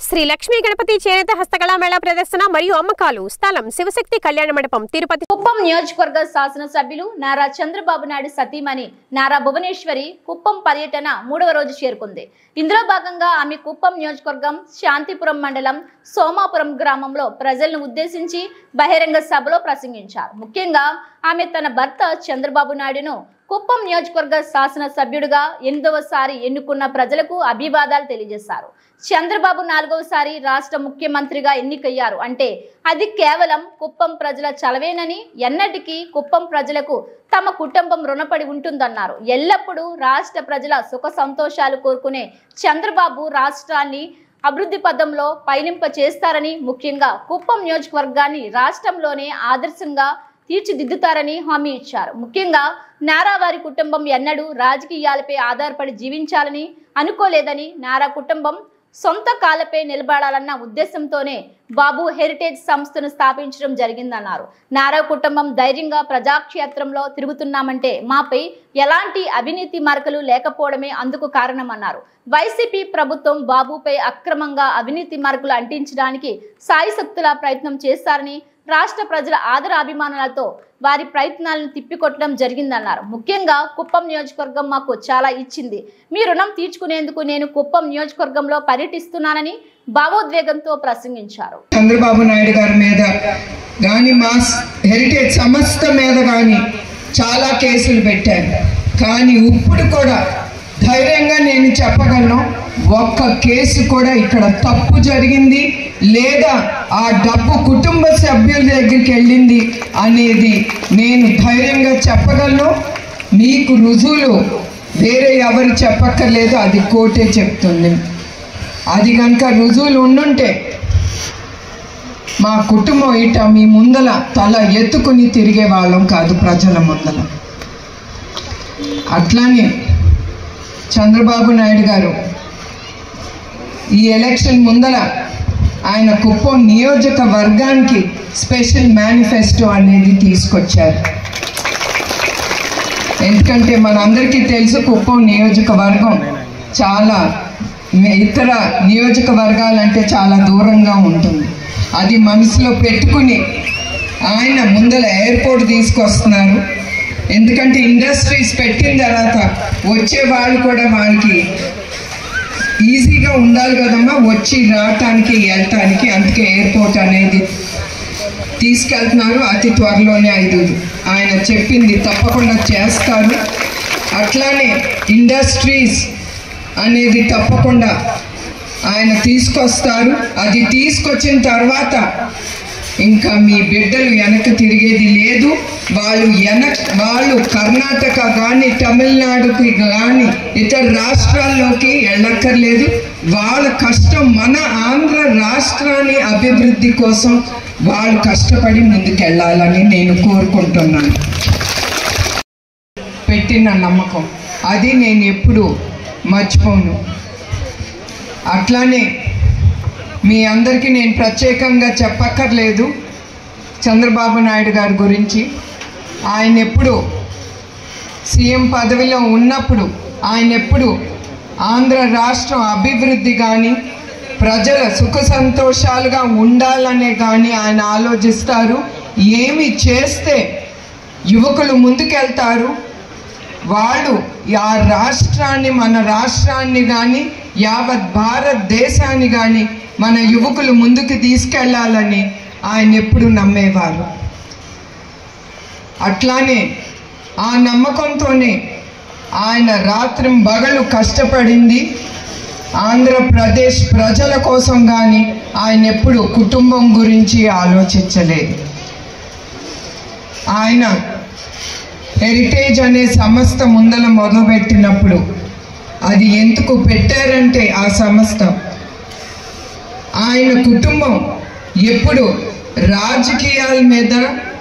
శ్రీ లక్ష్మీ గణపతి చేనేత హస్తకళా మేళా ప్రదర్శన మరియు అమ్మకాలు స్థలం శివశక్తి కళ్యాణ మండపం తిరుపతి కుప్పం నియోజకవర్గ శాసనసభ్యులు నారా చంద్రబాబు నాయుడు సతీమణి నారా భువనేశ్వరి కుప్పం పర్యటన మూడవ రోజు చేరుకుంది ఇందులో భాగంగా ఆమె కుప్పం నియోజకవర్గం శాంతిపురం మండలం సోమాపురం గ్రామంలో ప్రజలను ఉద్దేశించి బహిరంగ సభలో ప్రసంగించారు ముఖ్యంగా ఆమె తన భర్త చంద్రబాబు నాయుడును కుప్పం నియోజకవర్గ శాసనసభ్యుడిగా ఎనిమిదవసారి ఎన్నుకున్న ప్రజలకు అభివాదాలు తెలియజేశారు చంద్రబాబు నాలుగవసారి రాష్ట్ర ముఖ్యమంత్రిగా ఎన్నికయ్యారు అంటే అది కేవలం కుప్పం ప్రజల చలవేనని ఎన్నటికీ కుప్పం ప్రజలకు తమ కుటుంబం రుణపడి ఉంటుందన్నారు ఎల్లప్పుడూ రాష్ట్ర ప్రజల సుఖ సంతోషాలు కోరుకునే చంద్రబాబు రాష్ట్రాన్ని అభివృద్ధి పదంలో పయనింప చేస్తారని ముఖ్యంగా కుప్పం నియోజకవర్గాన్ని రాష్ట్రంలోనే ఆదర్శంగా తీర్చిదిద్దుతారని హామీ ఇచ్చారు ముఖ్యంగా నారా వారి కుటుంబం ఎన్నడూ రాజకీయాలపై ఆధారపడి జీవించాలని అనుకోలేదని నారా కుటుంబం సొంత కాళ్ళపై నిలబడాలన్న ఉద్దేశంతోనే బాబు హెరిటేజ్ సంస్థను స్థాపించడం జరిగిందన్నారు నారా కుటుంబం ధైర్యంగా ప్రజాక్షేత్రంలో తిరుగుతున్నామంటే మాపై ఎలాంటి అవినీతి మరకలు లేకపోవడమే అందుకు కారణమన్నారు వైసీపీ ప్రభుత్వం బాబుపై అక్రమంగా అవినీతి మరకలు అంటించడానికి సాయశక్తుల ప్రయత్నం చేస్తారని రాష్ట్ర ప్రజల ఆదర అభిమానాలతో వారి ప్రయత్నాలను తిప్పికొట్టడం జరిగిందన్నారు ముఖ్యంగా కుప్పం నియోజకవర్గం మాకు చాలా ఇచ్చింది మీ రుణం తీర్చుకునేందుకు నేను కుప్పం నియోజకవర్గంలో పర్యటిస్తున్నానని భావోద్వేగంతో ప్రసంగించారు చంద్రబాబు నాయుడు గారి మీద కానీ మా హెరిటేజ్ సంస్థ మీద కానీ చాలా కేసులు పెట్టారు కానీ ఇప్పుడు కూడా ధైర్యంగా నేను చెప్పగలను ఒక్క కేసు కూడా ఇక్కడ తప్పు జరిగింది లేదా ఆ డబ్బు కుటుంబ సభ్యుల దగ్గరికి వెళ్ళింది అనేది నేను ధైర్యంగా చెప్పగలను మీకు రుజువులు వేరే ఎవరు చెప్పక్కర్లేదు అది కోర్టే చెప్తుంది అది కనుక రుజువులు ఉండుంటే మా కుటుంబం ఇట మీ ముందల తల ఎత్తుకుని తిరిగే వాళ్ళం కాదు ప్రజల ముందల అట్లానే చంద్రబాబు నాయుడు గారు ఈ ఎలక్షన్ ముందల ఆయన కుప్పం నియోజకవర్గానికి స్పెషల్ మేనిఫెస్టో అనేది తీసుకొచ్చారు ఎందుకంటే మనందరికీ తెలుసు కుప్పం నియోజకవర్గం చాలా ఇతర నియోజకవర్గాలంటే చాలా దూరంగా ఉంటుంది అది మనసులో పెట్టుకుని ఆయన ముందల ఎయిర్పోర్ట్ తీసుకొస్తున్నారు ఎందుకంటే ఇండస్ట్రీస్ పెట్టిన తర్వాత వచ్చే వాళ్ళు కూడా వాళ్ళకి ఈజీగా ఉండాలి కదమ్మా వచ్చి రావటానికి వెళ్ళటానికి అందుకే ఎయిర్పోర్ట్ అనేది తీసుకెళ్తున్నారు అతి త్వరలోనే ఐదు ఆయన చెప్పింది తప్పకుండా చేస్తారు అట్లానే ఇండస్ట్రీస్ అనేది తప్పకుండా ఆయన తీసుకొస్తారు అది తీసుకొచ్చిన తర్వాత ఇంకా మీ బిడ్డలు వెనక్కి తిరిగేది లేదు వాళ్ళు వెనక్ వాళ్ళు కర్ణాటక కానీ తమిళనాడుకి కానీ ఇతర రాష్ట్రాల్లోకి వెళ్ళక్కర్లేదు వాళ్ళ కష్టం మన ఆంధ్ర రాష్ట్రాన్ని అభివృద్ధి కోసం వాళ్ళు కష్టపడి ముందుకెళ్ళాలని నేను కోరుకుంటున్నాను పెట్టిన నమ్మకం అది నేను ఎప్పుడు మర్చిపోను అట్లానే మీ అందరికీ నేను ప్రత్యేకంగా చెప్పక్కర్లేదు చంద్రబాబు నాయుడు గారి గురించి ఆయన ఎప్పుడు సీఎం పదవిలో ఉన్నప్పుడు ఆయన ఎప్పుడు ఆంధ్ర రాష్ట్రం అభివృద్ధి కానీ ప్రజల సుఖ సంతోషాలుగా ఉండాలనే కానీ ఆయన ఆలోచిస్తారు ఏమి చేస్తే యువకులు ముందుకెళ్తారు వాళ్ళు ఆ రాష్ట్రాన్ని మన రాష్ట్రాన్ని కానీ యావత్ భారతదేశాన్ని కానీ మన యువకులు ముందుకు తీసుకెళ్లాలని ఆయన ఎప్పుడు నమ్మేవారు అట్లానే ఆ నమ్మకంతోనే ఆయన రాత్రి బగలు కష్టపడింది ఆంధ్రప్రదేశ్ ప్రజల కోసం కానీ ఆయన ఎప్పుడు కుటుంబం గురించి ఆలోచించలేదు ఆయన హెరిటేజ్ అనే సంస్థ ముందల మొదలుపెట్టినప్పుడు అది ఎందుకు పెట్టారంటే ఆ సంస్థ ఆయన కుటుంబం ఎప్పుడు రాజకీయాల మీద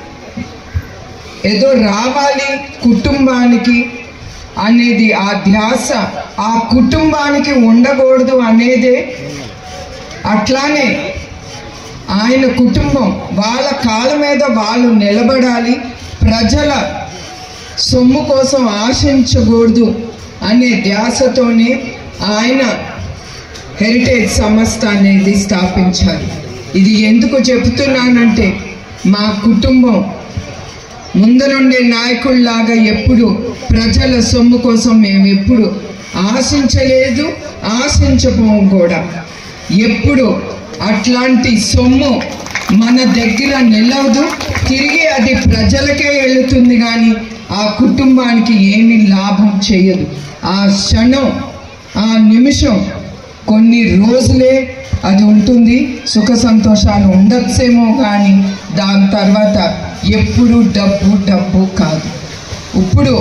ఏదో రావాలి కుటుంబానికి అనేది ఆ ధ్యాస ఆ కుటుంబానికి ఉండకూడదు అనేదే అట్లానే ఆయన కుటుంబం వాళ్ళ కాళ్ళ మీద వాళ్ళు నిలబడాలి ప్రజల సొమ్ము కోసం ఆశించకూడదు అనే ధ్యాసతోనే ఆయన హెరిటేజ్ సంస్థ అనేది స్థాపించారు ఇది ఎందుకు చెబుతున్నానంటే మా కుటుంబం ముందరుండే నాయకుల్లాగా ఎప్పుడు ప్రజల సొమ్ము కోసం మేము ఎప్పుడు ఆశించలేదు ఆశించబోం కూడా ఎప్పుడు అట్లాంటి సొమ్ము మన దగ్గర నిలవదు తిరిగి అది ప్రజలకే వెళుతుంది కానీ ఆ కుటుంబానికి ఏమీ లాభం చేయదు ఆ క్షణం ఆ నిమిషం కొన్ని రోజులే అది ఉంటుంది సుఖ సంతోషాలు ఉండొచ్చేమో కానీ దాని తర్వాత ఎప్పుడు డబ్బు డబ్బు కాదు ఇప్పుడు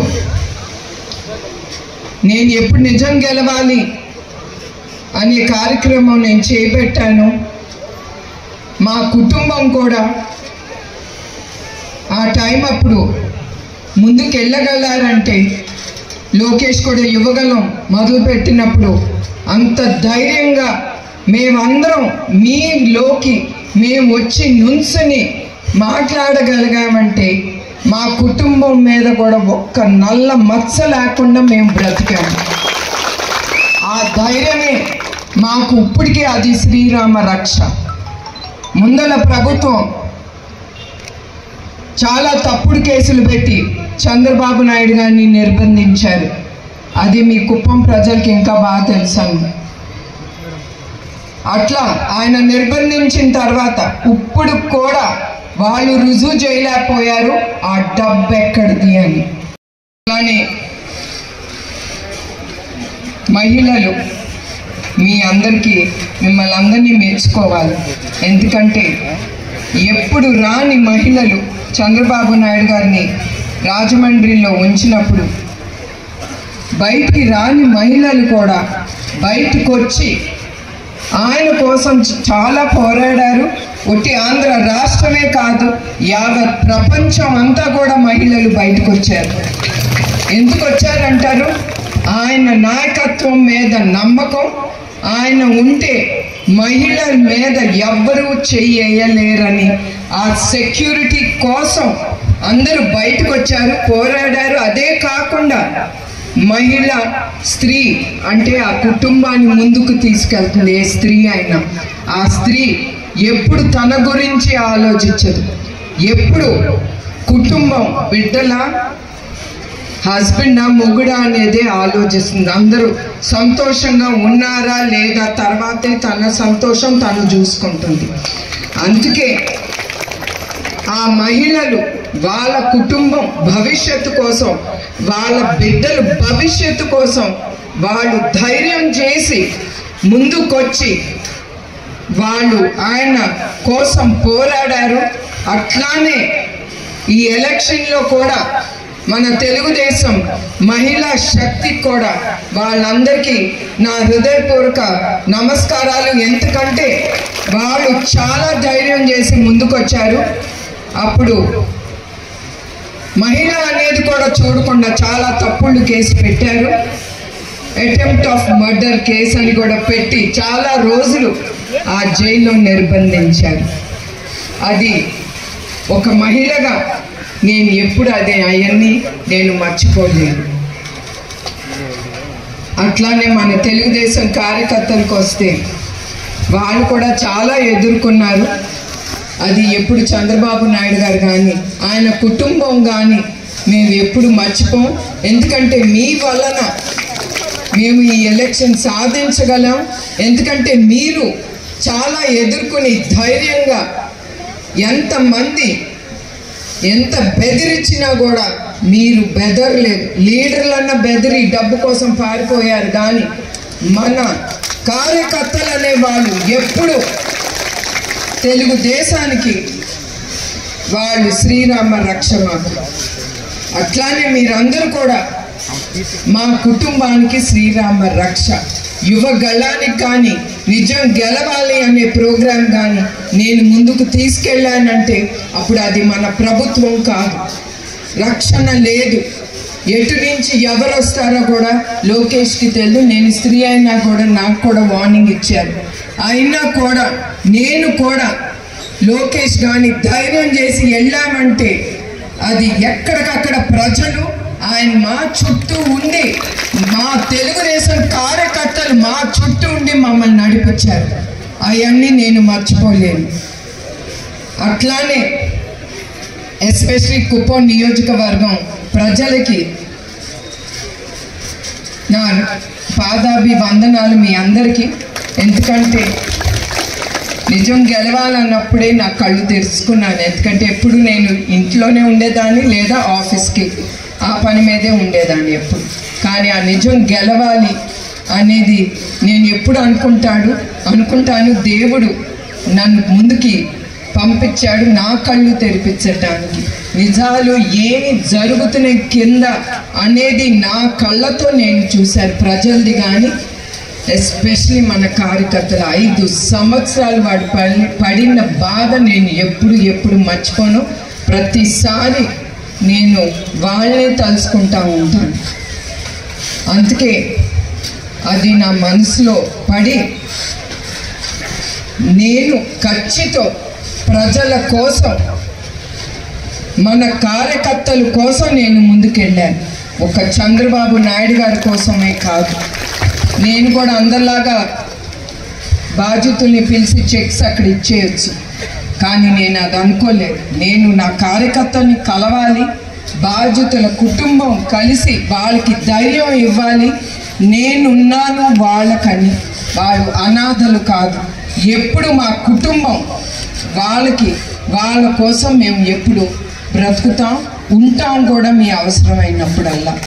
నేను ఎప్పుడు నిజం గెలవాలి అనే కార్యక్రమం నేను చేపట్టాను మా కుటుంబం కూడా ఆ టైం అప్పుడు ముందుకు వెళ్ళగలరంటే లోకేష్ కూడా యువగలం మొదలుపెట్టినప్పుడు అంత ధైర్యంగా మేమందరం మీలోకి మేము వచ్చి నుంచుని మాట్లాడగలిగామంటే మా కుటుంబం మీద కూడా ఒక్క నల్ల మచ్చ లేకుండా మేము బ్రతికాము ఆ ధైర్యమే మాకు ఇప్పటికే అది శ్రీరామ రక్ష ముందల ప్రభుత్వం చాలా తప్పుడు కేసులు పెట్టి చంద్రబాబు నాయుడు గారిని నిర్బంధించారు అది మీ కుప్పం ప్రజలకి ఇంకా బాగా తెలుసండి అట్లా ఆయన నిర్బంధించిన తర్వాత ఇప్పుడు కూడా వాళ్ళు రుజువు చేయలేకపోయారు ఆ డబ్బు ఎక్కడిది అని అలానే మహిళలు మీ అందరికీ మిమ్మల్ని అందరినీ మెచ్చుకోవాలి ఎందుకంటే ఎప్పుడు రాని మహిళలు చంద్రబాబు నాయుడు గారిని రాజమండ్రిలో ఉంచినప్పుడు బయటికి రాని మహిళలు కూడా బయటకు వచ్చి ఆయన కోసం చ- చాలా పోరాడారు ఒట్టి ఆంధ్ర రాష్ట్రమే కాదు యావత్ ప్రపంచం అంతా కూడా మహిళలు బయటకు వచ్చారు ఎందుకు వచ్చారంటారు ఆయన నాయకత్వం మీద నమ్మకం ఆయన ఉంటే మహిళల మీద ఎవ్వరూ చెయ్యలేరని ఆ సెక్యూరిటీ కోసం అందరూ బయటకు వచ్చారు పోరాడారు అదే కాకుండా మహిళ స్త్రీ అంటే ఆ కుటుంబాన్ని ముందుకు తీసుకెళ్తుంది ఏ స్త్రీ అయినా ఆ స్త్రీ ఎప్పుడు తన గురించి ఆలోచించదు ఎప్పుడు కుటుంబం బిడ్డల హస్బెండా మొగుడా అనేది ఆలోచిస్తుంది అందరూ సంతోషంగా ఉన్నారా లేదా తర్వాతే తన సంతోషం తను చూసుకుంటుంది అందుకే ఆ మహిళలు వాళ్ళ కుటుంబం భవిష్యత్తు కోసం వాళ్ళ బిడ్డల భవిష్యత్తు కోసం వాళ్ళు ధైర్యం చేసి ముందుకొచ్చి వాళ్ళు ఆయన కోసం పోరాడారు అట్లానే ఈ ఎలక్షన్లో కూడా మన తెలుగుదేశం మహిళా శక్తి కూడా వాళ్ళందరికీ నా హృదయపూర్వక నమస్కారాలు ఎందుకంటే వాళ్ళు చాలా ధైర్యం చేసి ముందుకొచ్చారు అప్పుడు మహిళ అనేది కూడా చూడకుండా చాలా తప్పుళ్ళు కేసు పెట్టారు అటెంప్ట్ ఆఫ్ మర్డర్ కేసు అని కూడా పెట్టి చాలా రోజులు ఆ జైల్లో నిర్బంధించారు అది ఒక మహిళగా నేను ఎప్పుడు అదే అవన్నీ నేను మర్చిపోలేను అట్లానే మన తెలుగుదేశం కార్యకర్తలకు వస్తే వాళ్ళు కూడా చాలా ఎదుర్కొన్నారు అది ఎప్పుడు చంద్రబాబు నాయుడు గారు కానీ ఆయన కుటుంబం కానీ మేము ఎప్పుడు మర్చిపోం ఎందుకంటే మీ వలన మేము ఈ ఎలక్షన్ సాధించగలం ఎందుకంటే మీరు చాలా ఎదుర్కొని ధైర్యంగా ఎంతమంది ఎంత బెదిరించినా కూడా మీరు బెదరలేదు లీడర్లన్న బెదిరి డబ్బు కోసం పారిపోయారు కానీ మన కార్యకర్తలు అనే వాళ్ళు ఎప్పుడు తెలుగుదేశానికి వాళ్ళు శ్రీరామ రక్ష మాకు అట్లానే మీరందరూ కూడా మా కుటుంబానికి శ్రీరామ రక్ష యువ గళానికి కానీ నిజం గెలవాలి అనే ప్రోగ్రాం కానీ నేను ముందుకు తీసుకెళ్ళానంటే అప్పుడు అది మన ప్రభుత్వం కాదు రక్షణ లేదు ఎటు నుంచి ఎవరు వస్తారో కూడా లోకేష్కి తెలియదు నేను స్త్రీ అయినా కూడా నాకు కూడా వార్నింగ్ ఇచ్చారు అయినా కూడా నేను కూడా లోకేష్ కానీ ధైర్యం చేసి వెళ్ళామంటే అది ఎక్కడికక్కడ ప్రజలు ఆయన మా చుట్టూ ఉండి మా తెలుగుదేశం కార్యకర్తలు మా చుట్టూ ఉండి మమ్మల్ని నడిపించారు అవన్నీ నేను మర్చిపోలేను అట్లానే ఎస్పెషలీ కుప్పం నియోజకవర్గం ప్రజలకి నా పాదాభి వందనాలు మీ అందరికీ ఎందుకంటే నిజం గెలవాలన్నప్పుడే నా కళ్ళు తెరుచుకున్నాను ఎందుకంటే ఎప్పుడు నేను ఇంట్లోనే ఉండేదాన్ని లేదా ఆఫీస్కి ఆ పని మీదే ఉండేదాన్ని ఎప్పుడు కానీ ఆ నిజం గెలవాలి అనేది నేను ఎప్పుడు అనుకుంటాడు అనుకుంటాను దేవుడు నన్ను ముందుకి పంపించాడు నా కళ్ళు తెరిపించడానికి నిజాలు ఏమి జరుగుతున్నాయి కింద అనేది నా కళ్ళతో నేను చూశాను ప్రజలది కానీ ఎస్పెషలీ మన కార్యకర్తలు ఐదు సంవత్సరాలు వాడు పడి పడిన బాధ నేను ఎప్పుడు ఎప్పుడు మర్చిపోను ప్రతిసారి నేను వాళ్ళనే తలుసుకుంటా ఉంటాను అందుకే అది నా మనసులో పడి నేను ఖచ్చితం ప్రజల కోసం మన కార్యకర్తల కోసం నేను ముందుకెళ్ళాను ఒక చంద్రబాబు నాయుడు గారి కోసమే కాదు నేను కూడా అందరిలాగా బాధ్యతల్ని పిలిచి చెక్స్ అక్కడ ఇచ్చేయచ్చు కానీ నేను అది అనుకోలేదు నేను నా కార్యకర్తల్ని కలవాలి బాధ్యతల కుటుంబం కలిసి వాళ్ళకి ధైర్యం ఇవ్వాలి నేనున్నాను వాళ్ళకని వాళ్ళు అనాథలు కాదు ఎప్పుడు మా కుటుంబం వాళ్ళకి వాళ్ళ కోసం మేము ఎప్పుడు బ్రతుకుతాం ఉంటాం కూడా మీ అవసరమైనప్పుడల్లా